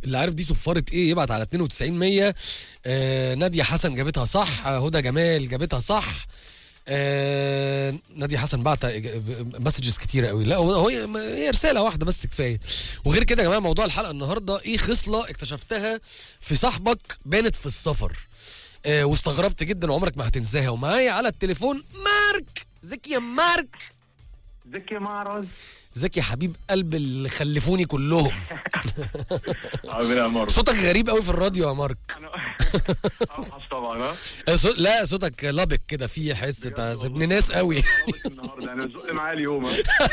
اللي عارف دي صفاره ايه يبعت على 92 100 آه ناديه حسن جابتها صح آه، هدى جمال جابتها صح آه ناديه حسن بعت مسجز كتيره قوي لا هو هو- هي رساله واحده بس كفايه وغير كده يا جماعه موضوع الحلقه النهارده ايه خصله اكتشفتها في صاحبك بانت في السفر آه واستغربت جدا وعمرك ما هتنساها ومعايا على التليفون مارك ازيك يا مارك ازيك يا معرض ازيك يا حبيب قلب اللي خلفوني كلهم عامل ايه يا معرض صوتك غريب قوي في الراديو يا مارك اوحش طبعا ها آه، صو- لا صوتك لبق كده فيه حس انت ابن ناس قوي خلاص النهارده يعني الزق معايا اليوم ها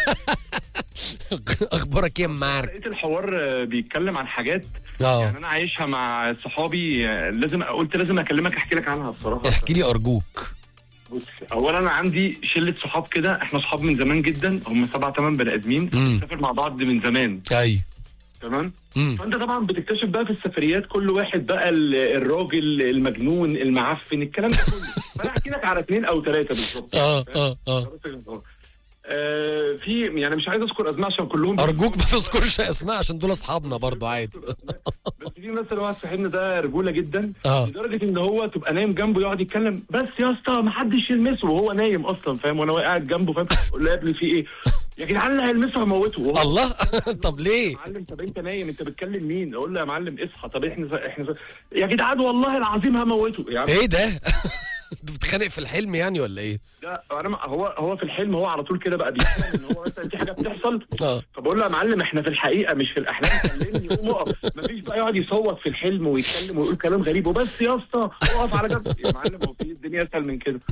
اخبارك ايه يا مارك لقيت الحوار آه، بيتكلم عن حاجات اه يعني انا عايشها مع صحابي آه، لازم قلت لازم اكلمك احكي لك عنها بصراحه احكي لي ارجوك بص اولا انا عندي شله صحاب كده احنا صحاب من زمان جدا هم سبع ثمان بني ادمين مم. بنسافر مع بعض من زمان اي تمام امم فانت طبعا بتكتشف بقى في السفريات كل واحد بقى ال- الراجل المجنون المعفن الكلام ده كله فانا احكي لك على اثنين او ثلاثه بالظبط اه اه اه آه، في يعني مش عايز اذكر اسماء عشان كلهم ارجوك ما تذكرش اسماء عشان دول اصحابنا برضو عادي بس في مثلا واحد صاحبنا ده رجوله جدا اه لدرجه ان هو تبقى نايم جنبه يقعد يتكلم بس يا اسطى ما حدش يلمسه وهو نايم اصلا فاهم وانا قاعد جنبه فاهم اقول له يا ابني في ايه؟ يا جدعان اللي هيلمسه هموته وهو الله طب يا ليه معلم طب انت نايم انت بتكلم مين؟ اقول له يا معلم اصحى طب احنا احنا يا جدعان والله العظيم هموته يا عم ايه ده انت بتتخانق في الحلم يعني ولا ايه لا انا ما- هو هو في الحلم هو على طول كده بقى بيتكلم ان هو مثلا في حاجه بتحصل اه فبقول له يا معلم احنا في الحقيقه مش في الاحلام كلمني قوم اقف مفيش بقى يقعد يصوت في الحلم ويتكلم ويقول كلام غريب وبس يا اسطى اقف على جنب يا معلم هو في الدنيا اسهل من كده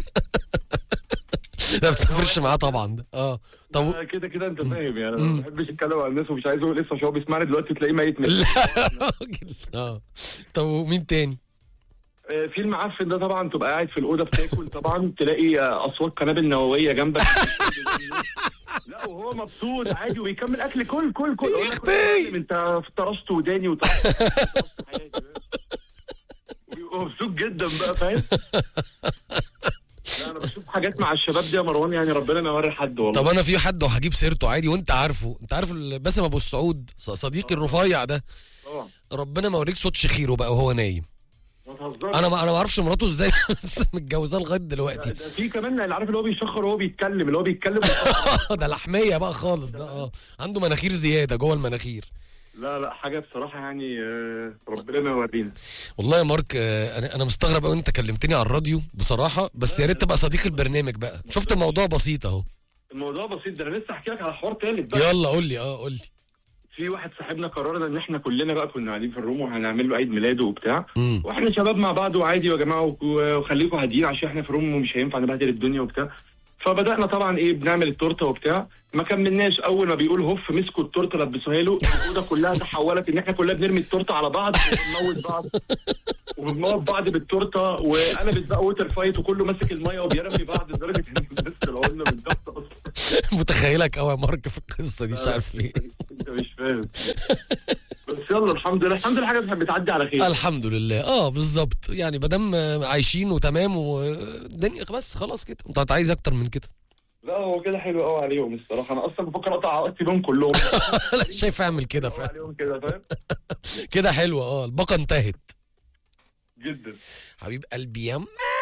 لا بتسافرش معاه طبعا ده اه طب آه، كده كده انت فاهم يعني انا ما بحبش اتكلم عن الناس ومش عايز اقول لسه مش هو بيسمعني دلوقتي تلاقيه ميت من لا يا راجل اه طب ومين تاني آه، في المعفن ده طبعا تبقى قاعد في الاوضه بتاكل طبعا تلاقي آه، اصوات قنابل نوويه جنبك لا وهو مبسوط عادي وبيكمل اكل كل كل كل أقول لك يا معلم انت طرشت وداني وطرشت حياتي، فاهم؟ وبيبقى مبسوط جدا بقى فاهم لا انا بشوف حاجات مع الشباب دي يا مروان يعني ربنا ما يوري حد والله طب انا في حد وهجيب سيرته عادي وانت عارفه انت عارف ال- باسم ابو السعود ص- صديقي الرفيع ده طبعا ربنا ما يوريك صوت شخيره بقى وهو نايم ما تهزرش انا ما انا ما اعرفش مراته ازاي بس متجوزاه لغايه دلوقتي ده في كمان اللي عارف اللي هو بيشخر وهو بيتكلم اللي هو بيتكلم ده لحميه بقى خالص ده اه عنده مناخير زياده جوه المناخير لا لا حاجه بصراحه يعني آه، ربنا ما يورينا والله يا مارك آه، انا انا مستغرب قوي انت كلمتني على الراديو بصراحه بس يا ريت تبقى صديق البرنامج بقى شفت الموضوع بسيط اهو الموضوع بسيط ده انا لسه احكي لك على حوار تالت بقى يلا قول لي اه قول لي في واحد صاحبنا قررنا ان احنا كلنا بقى كنا قاعدين في الروم وهنعمل له عيد ميلاده وبتاع امم واحنا شباب مع بعض وعادي يا جماعه وك- وخليكم هاديين عشان احنا في روم ومش هينفع نبهدل الدنيا وبتاع فبدانا طبعا ايه بنعمل التورته وبتاع ما كملناش اول ما بيقول هوف مسكوا التورته لبسوها له الاوضه كلها تحولت ان احنا كلنا بنرمي التورته على بعض وبنموت بعض وبنموت بعض بالتورته وقلبت بقى ووتر فايت وكله ماسك الميه وبيرمي بعض لدرجه ان الناس طلعوا من تحت اصلا متخيلك قوي يا مارك في القصه دي مش عارف ليه انت مش فاهم بس يلا الحمد لله الحمد لله حاجه بتعدي على خير الحمد لله اه بالظبط يعني مادام عايشين وتمام والدنيا بس خلاص كده انت عايز اكتر من كده لا هو كده حلو قوي عليهم الصراحه انا اصلا بفكر اقطع عقدتي بيهم كلهم لا شايف اعمل كده قوي فعلا عليهم كده فاهم كده حلوه اه الباقه انتهت جدا حبيب قلبي يا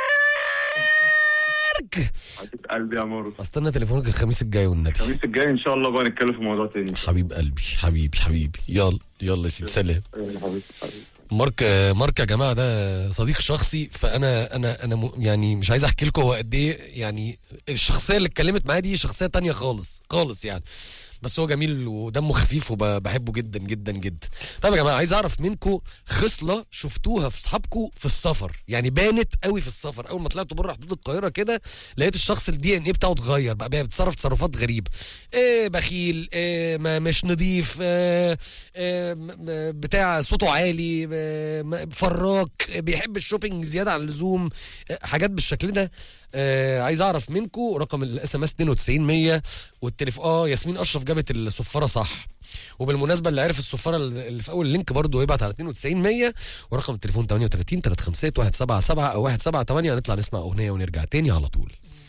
مارك حبيب قلبي يا مارو استنى تليفونك الخميس الجاي والنبي الخميس الجاي ان شاء الله بقى نتكلم في موضوع تاني حبيب قلبي حبيبي حبيبي يلا يلا يا سيدي سلام يا حبيبي حبيبي مارك مارك يا جماعه ده صديق شخصي فانا انا انا م- يعني مش عايز احكي لكم هو قد ايه يعني الشخصيه اللي اتكلمت معايا دي شخصيه تانية خالص خالص يعني بس هو جميل ودمه خفيف وبحبه جدا جدا جدا طب يا جماعه عايز اعرف منكم خصله شفتوها في اصحابكم في السفر يعني بانت قوي في السفر اول ما طلعتوا بره حدود القاهره كده لقيت الشخص الدي ان ايه بتاعه اتغير بقى بيتصرف تصرفات غريبه إيه بخيل إيه ما مش نظيف إيه إيه م- م- بتاع صوته عالي إيه م- فراك بيحب الشوبينج زياده عن اللزوم إيه حاجات بالشكل ده آه عايز اعرف منكم رقم الاس ام اس 92100 والتليفون اه ياسمين اشرف جابت الصفاره صح وبالمناسبه اللي عرف الصفاره اللي في اول اللينك برضه يبعت على 92100 ورقم التليفون 38 351 177 او 178 هنطلع نسمع اغنيه ونرجع تاني على طول